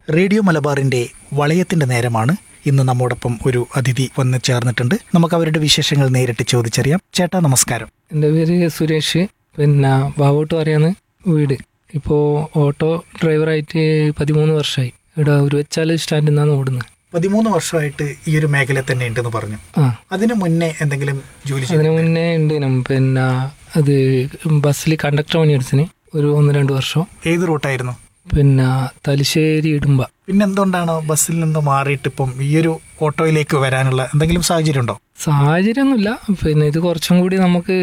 Radio മലബാറിന്റെ വളയത്തിന്റെ നേരമാണ് ഇന്ന് നമ്മോടൊപ്പം ഒരു അതിഥി വന്ന് ചേർന്നിട്ടുണ്ട് നമുക്ക് അവരുടെ വിശേഷങ്ങൾ നേരിട്ട് ചോദിച്ചറിയാം ചേട്ടാ നമസ്കാരം എൻ്റെ പേര് സുരേഷ് പിന്നെ ബാവോട്ട് പറയാന്ന് വീട് ഇപ്പോൾ ഓട്ടോ ഡ്രൈവറായിട്ട് പതിമൂന്ന് വർഷമായി ഇവിടെ ഒരു വെച്ചാൽ സ്റ്റാൻഡിൽ നിന്നാണ് ഓടുന്നത് പതിമൂന്ന് വർഷമായിട്ട് ഈ ഒരു മേഖല തന്നെ ഉണ്ടെന്ന് പറഞ്ഞു ആ അതിനു മുന്നേ എന്തെങ്കിലും ജോലി ചെയ്തു അതിന് മുന്നേ ഉണ്ട് നം പിന്നെ അത് ബസ്സിൽ കണ്ടക്ടർ പണിയെടുത്തിന് ഒരു ഒന്ന് രണ്ട് വർഷം ഏത് റൂട്ടായിരുന്നു പിന്നെ തലശ്ശേരി ഇടുമ്പ പിന്നെ എന്തുകൊണ്ടാണ് ബസ്സിൽ നിന്ന് മാറിയിട്ട് ഇപ്പം ഈ ഒരു ഓട്ടോയിലേക്ക് വരാനുള്ള എന്തെങ്കിലും സാഹചര്യം ഉണ്ടോ സാഹചര്യമൊന്നുമില്ല പിന്നെ ഇത് കുറച്ചും കൂടി നമുക്ക്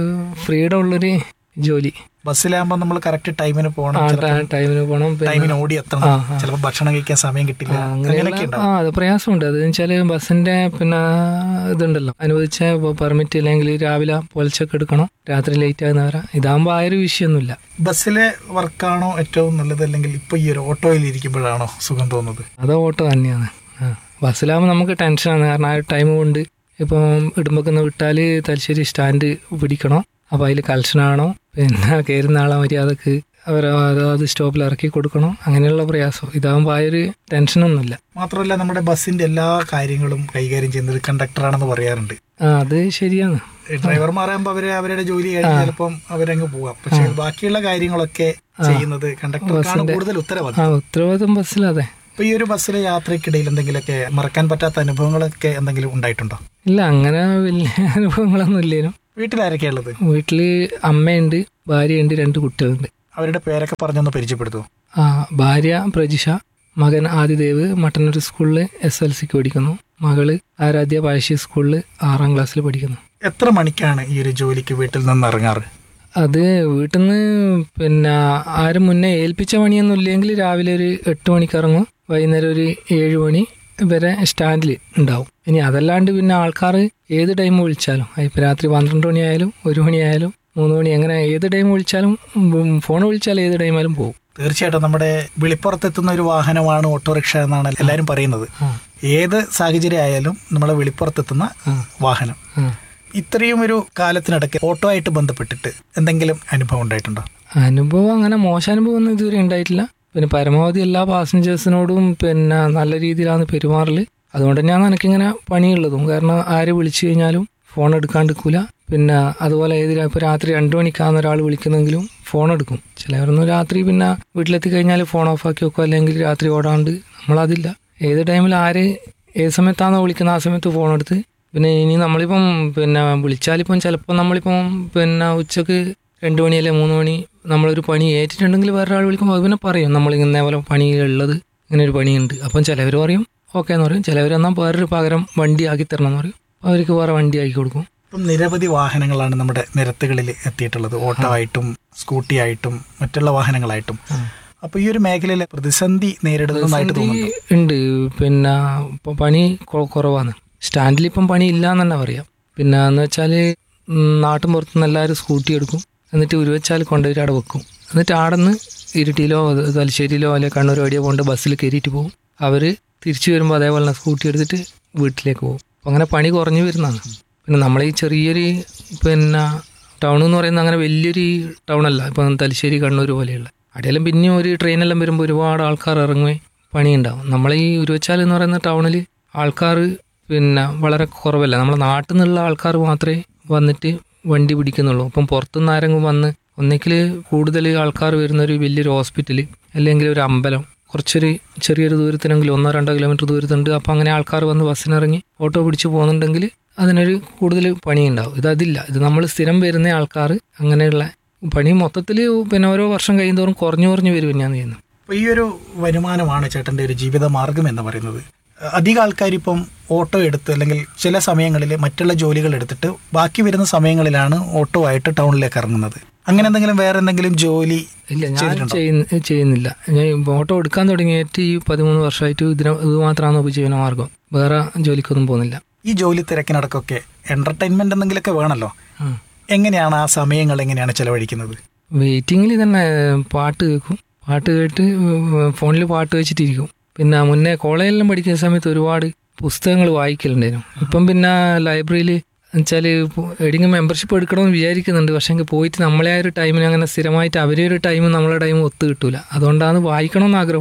ഫ്രീഡം ഉള്ളൊരു ജോലി ബസ്സിലാകുമ്പോൾ നമ്മൾ കറക്റ്റ് ടൈമിന് പോകണം ആ ചിലപ്പോൾ ടൈമിന് പോകണം പിന്നെ ടൈമിന് ഓടി എത്തണം ആ, ആ. ചിലപ്പോൾ ഭക്ഷണം കഴിക്കാൻ സമയം കിട്ടില്ല ആ, അങ്ങനെയൊക്കെ അങ്ങനെയുള്ള ഉണ്ടാവും ആ അത് പ്രയാസമുണ്ട് അത് വെച്ചാല് ബസ്സിന്റെ പിന്നെ ഇതുണ്ടല്ലോ അനുവദിച്ച പെർമിറ്റ് ഇല്ലെങ്കിൽ രാവിലെ പൊലച്ചൊക്കെ എടുക്കണം രാത്രി ലേറ്റ് ആകുന്ന വരാം ഇതാകുമ്പോൾ ആ ഒരു വിഷയമൊന്നുമില്ല ബസ്സിലെ വർക്കാണോ ഏറ്റവും നല്ലത് അല്ലെങ്കിൽ ഇപ്പൊ ഈ ഒരു ഓട്ടോയിൽ ഇരിക്കുമ്പോഴാണോ സുഖം തോന്നുന്നത് അത് ഓട്ടോ തന്നെയാണ് ആ ബസ്സിലാകുമ്പോൾ നമുക്ക് ടെൻഷനാണ് കാരണം ആ ടൈം കൊണ്ട് ഇപ്പം ഇടുമ്പൊക്കെ വിട്ടാൽ തലശ്ശേരി സ്റ്റാൻഡ് പിടിക്കണം അപ്പോൾ അതിൽ കലക്ഷനാണോ പിന്നെ കയറുന്ന ആളെ മര്യാദക്ക് അവരെ അത് സ്റ്റോപ്പിൽ ഇറക്കി കൊടുക്കണം അങ്ങനെയുള്ള പ്രയാസം ഇതാകുമ്പോൾ ആ ഒരു ടെൻഷനൊന്നുമില്ല മാത്രമല്ല നമ്മുടെ ബസ്സിന്റെ എല്ലാ കാര്യങ്ങളും കൈകാര്യം ചെയ്യുന്നത് കണ്ടക്ടറാണെന്ന് പറയാറുണ്ട് ആ അത് ശരിയാണ് ഡ്രൈവർമാരാകുമ്പോൾ അവര് അവരുടെ ജോലി കഴിഞ്ഞ് ചിലപ്പം അവരങ്ങ് പോവാം പക്ഷെ ബാക്കിയുള്ള കാര്യങ്ങളൊക്കെ ചെയ്യുന്നത് കണ്ടക്ടർക്കാണ് കൂടുതൽ ഉത്തരവാദിത്വം ആ ഉത്തരവാദിത്വം ബസ്സിലതെ ഇപ്പൊ ഈ ഒരു ബസ്സിലെ യാത്രക്കിടയിൽ എന്തെങ്കിലുമൊക്കെ മറക്കാൻ പറ്റാത്ത അനുഭവങ്ങളൊക്കെ എന്തെങ്കിലും ഉണ്ടായിട്ടുണ്ടോ ഇല്ല അങ്ങനെ വലിയ അനുഭവങ്ങളൊന്നും ഇല്ലേനും വീട്ടിലാരൊക്കെയാ ഉള്ളത് വീട്ടില് അമ്മയുണ്ട് ഭാര്യയുണ്ട് രണ്ട് കുട്ടികളുണ്ട് അവരുടെ പേരൊക്കെ പറഞ്ഞൊന്ന് പരിചയപ്പെടുത്തുമോ ആ ഭാര്യ പ്രജിഷ മകൻ ആദിദേവ് മട്ടന്നൂർ സ്കൂളിൽ എസ് എൽ സിക്ക് പഠിക്കുന്നു മകള് ആരാധ്യ പഴശ്ശി സ്കൂളിൽ ആറാം ക്ലാസ്സിൽ പഠിക്കുന്നു എത്ര മണിക്കാണ് ഈ ഒരു ജോലിക്ക് വീട്ടിൽ നിന്ന് ഇറങ്ങാറ് അത് വീട്ടിൽ നിന്ന് പിന്നെ ആരും മുന്നേ ഏൽപ്പിച്ച പണിയൊന്നും ഇല്ലെങ്കിൽ രാവിലെ ഒരു എട്ട് മണിക്ക് ഇറങ്ങും വൈകുന്നേരം ഒരു ഏഴ് മണി വരെ സ്റ്റാൻഡിൽ ഉണ്ടാവും ഇനി അതല്ലാണ്ട് പിന്നെ ആൾക്കാർ ഏത് ടൈം വിളിച്ചാലും ഇപ്പം രാത്രി പന്ത്രണ്ട് മണിയായാലും ഒരു മണിയായാലും മൂന്ന് മണി അങ്ങനെ ഏത് ടൈം വിളിച്ചാലും ഉം, ഫോൺ വിളിച്ചാൽ ഏത് ടൈമായാലും പോകും തീർച്ചയായിട്ടും നമ്മുടെ വിളിപ്പുറത്തെത്തുന്ന ഒരു വാഹനമാണ് ഓട്ടോറിക്ഷ എന്നാണ് എല്ലാവരും പറയുന്നത് ആ ഏത് സാഹചര്യം ആയാലും നമ്മളെ വെളിപ്പുറത്തെത്തുന്ന വാഹനം ആ ഇത്രയും ഒരു കാലത്തിനിടയ്ക്ക് ഓട്ടോ ആയിട്ട് ബന്ധപ്പെട്ടിട്ട് എന്തെങ്കിലും അനുഭവം ഉണ്ടായിട്ടുണ്ടോ അനുഭവം അങ്ങനെ മോശം അനുഭവം ഒന്നും ഇതുവരെ ഉണ്ടായിട്ടില്ല പിന്നെ പരമാവധി എല്ലാ പാസഞ്ചേഴ്സിനോടും പിന്നെ നല്ല രീതിയിലാണ് പെരുമാറല് അതുകൊണ്ട് തന്നെയാണ് എനിക്കിങ്ങനെ പണിയുള്ളതും കാരണം ആര് വിളിച്ചു കഴിഞ്ഞാലും ഫോൺ എടുക്കാണ്ടിരിക്കൂല പിന്നെ അതുപോലെ ഏത് രാ- ഇപ്പൊ രാത്രി രണ്ടു മണിക്കാണ് ഒരാൾ വിളിക്കുന്നെങ്കിലും ഫോൺ എടുക്കും ചിലവരൊന്നും രാത്രി പിന്നെ വീട്ടിലെത്തി കഴിഞ്ഞാൽ ഫോൺ ഓഫ് ആക്കി വെക്കും അല്ലെങ്കിൽ രാത്രി ഓടാണ്ട് നമ്മളതില്ല ഏത് ടൈമിൽ ആര് ഏത് സമയത്താണോ വിളിക്കുന്നത് ആ സമയത്ത് ഫോൺ എടുത്ത് പിന്നെ ഇനി നമ്മളിപ്പം പിന്നെ വിളിച്ചാലിപ്പം ചിലപ്പോൾ നമ്മളിപ്പം പിന്നെ ഉച്ചക്ക് രണ്ട് മണി അല്ലെ മൂന്ന് മണി നമ്മളൊരു പണി ഏറ്റിട്ടുണ്ടെങ്കിൽ വേറൊരാൾ വിളിക്കുമ്പോൾ അത് പിന്നെ പറയും നമ്മൾ ഇങ്ങനെ പോലെ പണിയുള്ളത് ഇങ്ങനെ ഒരു പണിയുണ്ട് അപ്പം ചിലവർ പറയും ഓക്കെ എന്ന് പറയും ചിലവർ എന്നാൽ വേറൊരു പകരം വണ്ടി ആക്കി തരണം എന്ന് പറയും അപ്പോൾ അവർക്ക് വേറെ വണ്ടി ആക്കി കൊടുക്കും ഇപ്പം നിരവധി വാഹനങ്ങളാണ് നമ്മുടെ നിരത്തുകളിൽ എത്തിയിട്ടുള്ളത് ഓട്ടോ ആയിട്ടും സ്കൂട്ടി ആയിട്ടും മറ്റുള്ള വാഹനങ്ങളായിട്ടും അപ്പൊ ഈ ഒരു മേഖലയിലെ പ്രതിസന്ധി നേരിടുന്നതായിട്ട് തോന്നുന്നു ഉണ്ട് പിന്നെ ഇപ്പം പണി കൊ- കുറവാണ് സ്റ്റാൻഡിൽ ഇപ്പം പണി ഇല്ല എന്ന് തന്നെ പറയാം പിന്നെ എന്ന് വെച്ചാൽ നാട്ടും പുറത്തുനിന്ന് എല്ലാവരും സ്കൂട്ടി എടുക്കും എന്നിട്ട് ഉരുവച്ചാൽ കൊണ്ടുപോയിട്ട് അവിടെ വെക്കും എന്നിട്ട് ആടെ നിന്ന് ഇരുട്ടിയിലോ തലശ്ശേരിയിലോ അല്ലെങ്കിൽ കണ്ണൂർ എവിടെയോ കൊണ്ട് ബസ്സിൽ കയറിയിട്ട് പോകും അവർ തിരിച്ചു വരുമ്പോൾ അതേപോലെ തന്നെ സ്കൂട്ടി എടുത്തിട്ട് വീട്ടിലേക്ക് പോകും അപ്പം അങ്ങനെ പണി കുറഞ്ഞു വരുന്നതാണ് പിന്നെ നമ്മളെ ഈ ചെറിയൊരു പിന്നെ ടൗൺ എന്ന് പറയുന്നത് അങ്ങനെ വലിയൊരു ടൗൺ അല്ല ഇപ്പം തലശ്ശേരി കണ്ണൂർ പോലെയുള്ള അവിടെയെല്ലാം പിന്നെയും ഒരു ട്രെയിനെല്ലാം വരുമ്പോൾ ഒരുപാട് ആൾക്കാർ ഇറങ്ങുകയും പണിയുണ്ടാവും നമ്മളെ ഈ ഉരുവച്ചാൽ എന്ന് പറയുന്ന ടൗണിൽ ആൾക്കാർ പിന്നെ വളരെ കുറവല്ല നമ്മളെ നാട്ടിൽ നിന്നുള്ള ആൾക്കാർ മാത്രമേ വന്നിട്ട് വണ്ടി പിടിക്കുന്നുള്ളൂ അപ്പം പുറത്തുനിന്ന് ആരെങ്കിലും വന്ന് ഒന്നിക്കിൽ കൂടുതൽ ആൾക്കാർ വരുന്ന ഒരു വലിയൊരു ഹോസ്പിറ്റൽ അല്ലെങ്കിൽ ഒരു അമ്പലം കുറച്ചൊരു ചെറിയൊരു ദൂരത്തിനെങ്കിലും ഒന്നോ രണ്ടോ കിലോമീറ്റർ ദൂരത്തുണ്ട് അപ്പം അങ്ങനെ ആൾക്കാർ വന്ന് ബസ്സിനിറങ്ങി ഓട്ടോ പിടിച്ച് പോകുന്നുണ്ടെങ്കിൽ അതിനൊരു കൂടുതൽ പണിയുണ്ടാവും ഇത് അതില്ല ഇത് നമ്മൾ സ്ഥിരം വരുന്ന ആൾക്കാർ അങ്ങനെയുള്ള പണി മൊത്തത്തിൽ പിന്നെ ഓരോ വർഷം കഴിയുന്തോറും കുറഞ്ഞു കുറഞ്ഞു വരും ഞാൻ ചെയ്യുന്നത് അപ്പൊ ഈ ഒരു വരുമാനമാണ് ചേട്ടന്റെ ഒരു ജീവിത മാർഗം എന്ന് പറയുന്നത് അധികം ആൾക്കാർ ഇപ്പം ഓട്ടോ എടുത്ത് അല്ലെങ്കിൽ ചില സമയങ്ങളിൽ മറ്റുള്ള ജോലികൾ എടുത്തിട്ട് ബാക്കി വരുന്ന സമയങ്ങളിലാണ് ഓട്ടോ ആയിട്ട് ടൗണിലേക്ക് ഇറങ്ങുന്നത് അങ്ങനെ എന്തെങ്കിലും വേറെ എന്തെങ്കിലും ജോലി ഇല്ല ഞാൻ ചെയ്യുന്ന ചെയ്യുന്നില്ല ഞാൻ ഓട്ടോ എടുക്കാൻ തുടങ്ങിയിട്ട് ഈ പതിമൂന്ന് വർഷമായിട്ട് ഇതിന് ഇത് മാത്രമാണ് ഉപജീവന മാർഗം വേറെ ജോലിക്കൊന്നും പോകുന്നില്ല ഈ ജോലി തിരക്കിനടക്കൊക്കെ എന്റർടൈൻമെന്റ് എന്തെങ്കിലുമൊക്കെ വേണമല്ലോ ഉം. എങ്ങനെയാണ് ആ സമയങ്ങൾ എങ്ങനെയാണ് ചെലവഴിക്കുന്നത് വെയിറ്റിങ്ങിൽ തന്നെ പാട്ട് കേൾക്കും പാട്ട് കേട്ട് ഫോണിൽ പാട്ട് വെച്ചിട്ടിരിക്കും പിന്നെ മുന്നേ കോളേജിലെല്ലാം പഠിക്കുന്ന സമയത്ത് ഒരുപാട് പുസ്തകങ്ങൾ വായിക്കലുണ്ടായിരുന്നു ഇപ്പം പിന്നെ ലൈബ്രറിയിൽ വെച്ചാൽ എവിടെയെങ്കിലും മെമ്പർഷിപ്പ് എടുക്കണമെന്ന് വിചാരിക്കുന്നുണ്ട് പക്ഷേ എങ്കിൽ പോയിട്ട് നമ്മളെ ആ ഒരു ടൈമിന് അങ്ങനെ സ്ഥിരമായിട്ട് അവരെ ഒരു ടൈം നമ്മളെ ടൈം ഒത്തു കിട്ടൂല അതുകൊണ്ടാണ് വായിക്കണമെന്ന് ആഗ്രഹമുണ്ട്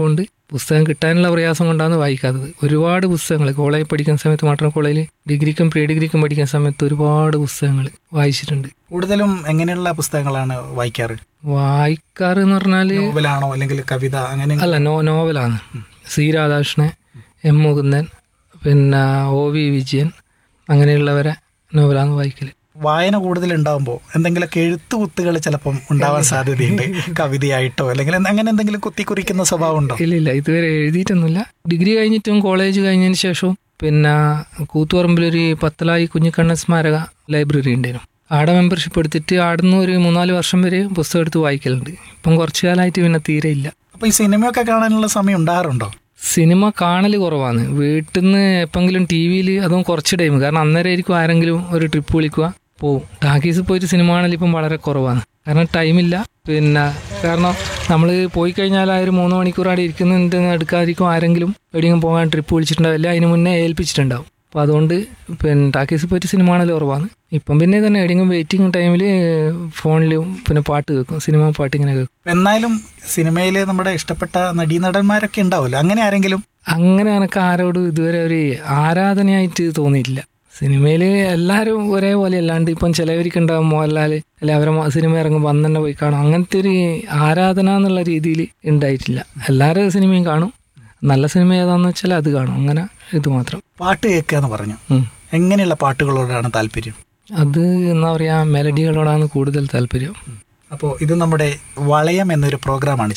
പുസ്തകം കിട്ടാനുള്ള പ്രയാസം കൊണ്ടാണ് വായിക്കാത്തത് ഒരുപാട് പുസ്തകങ്ങൾ കോളേജിൽ പഠിക്കുന്ന സമയത്ത് മാത്രം കോളേജിൽ ഡിഗ്രിക്കും പ്രീ ഡിഗ്രിക്കും പഠിക്കുന്ന സമയത്ത് ഒരുപാട് പുസ്തകങ്ങൾ വായിച്ചിട്ടുണ്ട് കൂടുതലും എങ്ങനെയുള്ള പുസ്തകങ്ങളാണ് വായിക്കാറ് വായിക്കാറ് എന്ന് പറഞ്ഞാൽ നോവലാണോ അല്ലെങ്കിൽ കവിത അങ്ങനെ അല്ല നോ നോവലാണ് സി രാധാകൃഷ്ണൻ എം മുകുന്ദൻ പിന്നെ ഒ വി വിജയൻ അങ്ങനെയുള്ളവരെ നോവലാണ് വായിക്കൽ വായന കൂടുതൽ ഉണ്ടാവുമ്പോൾ എന്തെങ്കിലുമൊക്കെ എഴുത്തുകുത്തുകൾ ചിലപ്പം ഉണ്ടാവാൻ സാധ്യതയുണ്ട് കവിതയായിട്ടോ അല്ലെങ്കിൽ അങ്ങനെ എന്തെങ്കിലും കുത്തിക്കുറിക്കുന്ന സ്വഭാവം ഉണ്ടോ ഇല്ല ഇല്ല ഇതുവരെ എഴുതിയിട്ടൊന്നുമില്ല ഡിഗ്രി കഴിഞ്ഞിട്ടും കോളേജ് കഴിഞ്ഞതിന് ശേഷവും പിന്നെ കൂത്തുപറമ്പിലൊരു പത്തലായി കുഞ്ഞിക്കണ്ണൻ സ്മാരക ലൈബ്രറി ഉണ്ടായിരുന്നു ആടെ മെമ്പർഷിപ്പ് എടുത്തിട്ട് ആടുന്ന് ഒരു മൂന്നാല് വർഷം വരെ പുസ്തകം എടുത്ത് വായിക്കലുണ്ട് ഇപ്പം കുറച്ചു കാലമായിട്ട് പിന്നെ തീരെ ഇല്ല അപ്പൊ ഈ സിനിമയൊക്കെ കാണാനുള്ള സമയം ഉണ്ടാകാറുണ്ടോ സിനിമ കാണൽ കുറവാണ് വീട്ടിൽ നിന്ന് എപ്പെങ്കിലും ടി വിയിൽ അതും കുറച്ച് ടൈം കാരണം അന്നേരം ആയിരിക്കും ആരെങ്കിലും ഒരു ട്രിപ്പ് വിളിക്കുക പോവും ടാക്കീസിൽ പോയിട്ട് സിനിമ കാണൽ ഇപ്പം വളരെ കുറവാണ് കാരണം ടൈമില്ല പിന്നെ കാരണം നമ്മൾ പോയി കഴിഞ്ഞാൽ ആ ഒരു മൂന്ന് മണിക്കൂർ അവിടെ ഇരിക്കുന്നുണ്ട് എടുക്കാതിരിക്കും ആരെങ്കിലും എവിടെയെങ്കിലും പോകാൻ ട്രിപ്പ് വിളിച്ചിട്ടുണ്ടാവില്ല അതിന് മുന്നേ ഏൽപ്പിച്ചിട്ടുണ്ടാവും അപ്പോൾ അതുകൊണ്ട് പിന്നെ ടാക്കീസിൽ പോയിട്ട് സിനിമ കാണൽ കുറവാണ് ഇപ്പം പിന്നെ തന്നെ എവിടെയെങ്കിലും വെയിറ്റിംഗ് ടൈമിൽ ഫോണിലും പിന്നെ പാട്ട് കേൾക്കും സിനിമ പാട്ട് ഇങ്ങനെ കേൾക്കും എന്നാലും സിനിമയിൽ നമ്മുടെ ഇഷ്ടപ്പെട്ട നടീനടന്മാരൊക്കെ ഉണ്ടാവുമല്ലോ അങ്ങനെ ആരെങ്കിലും അങ്ങനെ എനക്ക് ആരോടും ഇതുവരെ ഒരു ആരാധനയായിട്ട് തോന്നിയിട്ടില്ല സിനിമയിൽ എല്ലാവരും ഒരേപോലെ അല്ലാണ്ട് ഇപ്പം ചിലവർക്ക് ഉണ്ടാവും മോഹൻലാൽ അല്ലെ അവരെ മ- സിനിമ ഇറങ്ങുമ്പോൾ അന്ന് തന്നെ പോയി കാണും അങ്ങനത്തെ ഒരു ആരാധന എന്നുള്ള രീതിയിൽ ഉണ്ടായിട്ടില്ല എല്ലാവരുടെ സിനിമയും കാണും നല്ല സിനിമ ഏതാന്ന് വെച്ചാൽ അത് കാണും അങ്ങനെ ഇത് മാത്രം പാട്ട് കേൾക്കുക എന്ന് പറഞ്ഞു ഉം. എങ്ങനെയുള്ള പാട്ടുകളോടാണ് താല്പര്യം അത് എന്താ പറയുക മെലഡികളോടാണ് കൂടുതൽ താല്പര്യം അപ്പോൾ ഇത് നമ്മുടെ വളയം എന്നൊരു പ്രോഗ്രാമാണ്